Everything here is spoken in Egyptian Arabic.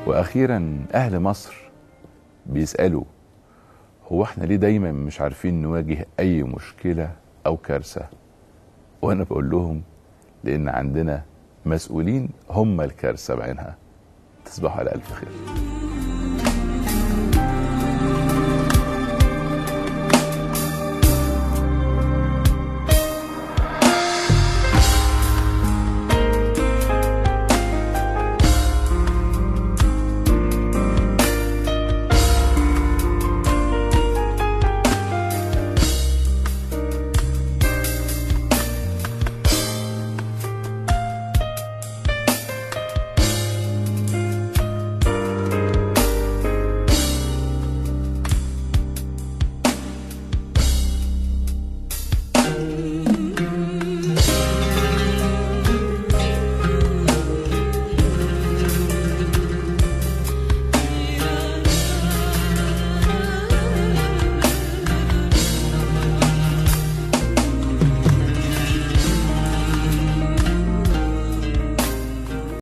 واخيرا اهل مصر بيسالوا هو احنا ليه دايما مش عارفين نواجه اي مشكله او كارثه وانا بقول لهم لان عندنا مسؤولين هم الكارثه بعينها تصبحوا على الف خير